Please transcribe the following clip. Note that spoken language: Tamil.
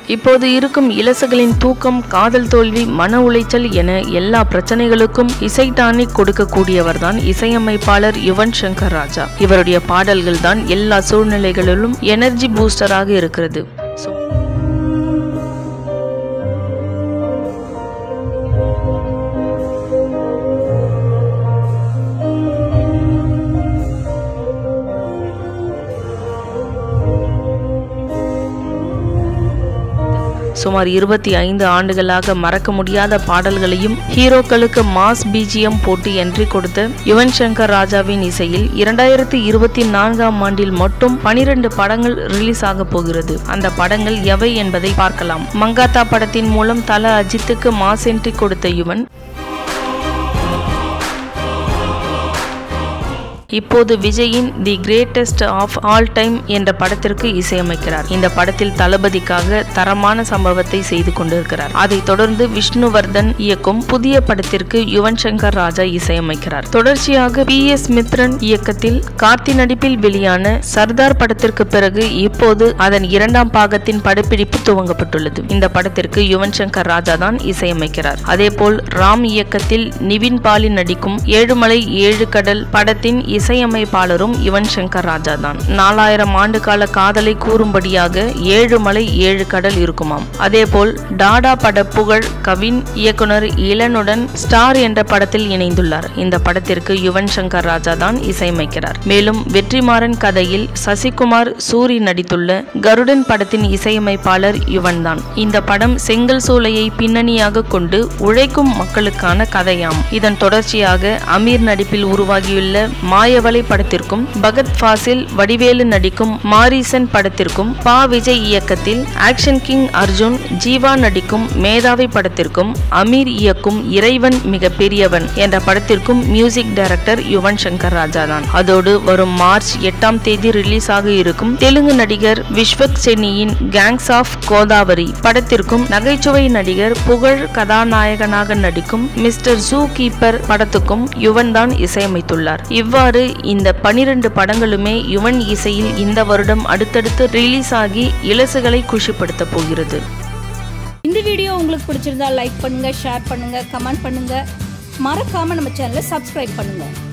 இப்போது இருக்கும் இலசுகளின் தூக்கம் காதல் தோல்வி மன உளைச்சல் என எல்லா பிரச்சனைகளுக்கும் இசை டானிக் கொடுக்கக்கூடியவர்தான் இசையமைப்பாளர் யுவன் சங்கர் ராஜா இவருடைய பாடல்கள் தான் எல்லா சூழ்நிலைகளிலும் எனர்ஜி பூஸ்டராக இருக்கிறது So, சுமார் இருபத்தி ஐந்து ஆண்டுகளாக மறக்க முடியாத பாடல்களையும் ஹீரோக்களுக்கு மாஸ் பிஜிஎம் போட்டு என்ட்ரி கொடுத்த யுவன் சங்கர் ராஜாவின் இசையில் இரண்டாயிரத்தி இருபத்தி நான்காம் ஆண்டில் மட்டும் பனிரெண்டு படங்கள் ரிலீஸ் ஆக போகிறது அந்த படங்கள் எவை என்பதை பார்க்கலாம் மங்காத்தா படத்தின் மூலம் தல அஜித்துக்கு மாஸ் என்ட்ரி கொடுத்த யுவன் இப்போது விஜயின் the greatest of all time என்ற படத்திற்கு இசையமைக்கிறார் இந்த படத்தில் தளபதிக்காக தரமான சம்பவத்தை செய்து கொண்டிருக்கிறார் அதைத் தொடர்ந்து விஷ்ணுவர்தன் இயக்கும் புதிய படத்திற்கு யுவன் சங்கர் ராஜா இசையமைக்கிறார் தொடர்ச்சியாக பி எஸ் மித்ரன் இயக்கத்தில் கார்த்தி நடிப்பில் வெளியான சர்தார் படத்திற்கு பிறகு இப்போது அதன் இரண்டாம் பாகத்தின் படப்பிடிப்பு துவங்கப்பட்டுள்ளது இந்த படத்திற்கு யுவன் சங்கர் ராஜா தான் இசையமைக்கிறார் அதேபோல் ராம் இயக்கத்தில் நிவின் பாலி நடிக்கும் ஏழுமலை ஏழு கடல் படத்தின் இசையமைப்பாளரும் யுவன் சங்கர் ராஜா தான் நாலாயிரம் ஆண்டு கால காதலை கூறும்படியாக ஏழு மலை ஏழு கடல் இருக்குமாம் அதேபோல் டாடா பட புகழ் கவின் இயக்குனர் இளனுடன் ஸ்டார் என்ற படத்தில் இணைந்துள்ளார் இந்த படத்திற்கு யுவன் சங்கர் ராஜா தான் இசையமைக்கிறார் மேலும் வெற்றிமாறன் கதையில் சசிகுமார் சூரி நடித்துள்ள கருடன் படத்தின் இசையமைப்பாளர் யுவன் தான் இந்த படம் செங்கல் சூளையை பின்னணியாக கொண்டு உழைக்கும் மக்களுக்கான கதையாம் இதன் தொடர்ச்சியாக அமீர் நடிப்பில் உருவாகியுள்ள மாயவலை படத்திற்கும் பகத் ஃபாசில் வடிவேலு நடிக்கும் மாரீசன் படத்திற்கும் பா விஜய் இயக்கத்தில் ஆக்ஷன் கிங் அர்ஜுன் ஜீவா நடிக்கும் மேதாவி படத்திற்கும் அமீர் இயக்கும் இறைவன் மிக பெரியவன் என்ற படத்திற்கும் மியூசிக் டைரக்டர் யுவன் சங்கர் ராஜா தான் அதோடு வரும் மார்ச் எட்டாம் தேதி ரிலீஸ் ஆக இருக்கும் தெலுங்கு நடிகர் விஸ்வக் சென்னியின் கேங்ஸ் ஆஃப் கோதாவரி படத்திற்கும் நகைச்சுவை நடிகர் புகழ் கதாநாயகனாக நடிக்கும் மிஸ்டர் ஜூ கீப்பர் படத்துக்கும் யுவன் தான் இசையமைத்துள்ளார் இவ்வாறு இந்த பனிரெண்டு படங்களுமே யுவன் இசையில் இந்த வருடம் அடுத்தடுத்து ரிலீஸ் ஆகி இலசுகளை குஷிப்படுத்த போகிறது இந்த வீடியோ உங்களுக்கு பிடிச்சிருந்தா லைக் பண்ணுங்க ஷேர் பண்ணுங்க கமெண்ட் பண்ணுங்க மறக்காம நம்ம சேனலை சப்ஸ்கிரைப் பண்ணுங்க